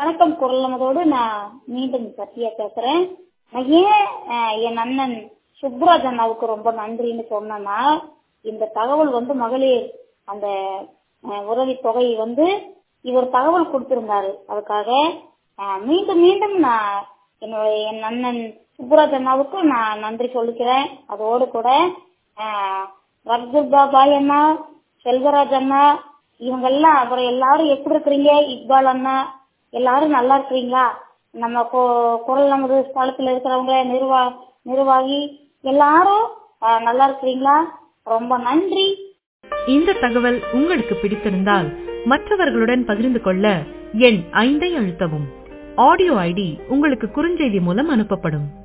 வணக்கம் குரல் நமதோடு நான் மீண்டும் சத்யா பேசுறேன் நான் ஏன் அஹ், என் அண்ணன் சுப்ராஜ் அண்ணாவுக்கு ரொம்ப நன்றின்னு சொன்னேன்னா இந்த தகவல் வந்து மகளிர் அந்த அஹ், உதவித் தொகை வந்து இவர் தகவல் கொடுத்திருந்தாரு அதுக்காக அஹ், மீண்டும் மீண்டும் நான் என்னுடைய என் அண்ணன் சுப்புராஜ் அண்ணாவுக்கு நான் நன்றி சொல்லிக்கிறேன் அதோடு கூட அஹ், ரக்துல்லா பாய் அண்ணா செல்வராஜ் அண்ணா இவங்க எல்லாம் அப்புறம் எல்லாரும் எப்படி இருக்கிறீங்க இக்பால் அண்ணா எல்லாரும் நல்லா இருக்கிறீங்களா நம்ம கு- குரல் நமது ஸ்தலத்துல இருக்கிறவங்க நிர்வா நிர்வாகி எல்லாரும் அஹ், நல்லா இருக்கிறீங்களா ரொம்ப நன்றி இந்த தகவல் உங்களுக்கு பிடித்திருந்தால் மற்றவர்களுடன் பகிர்ந்து கொள்ள எண் ஐந்தை அழுத்தவும் ஆடியோ ஐடி உங்களுக்கு குறுஞ்செய்தி மூலம் அனுப்பப்படும்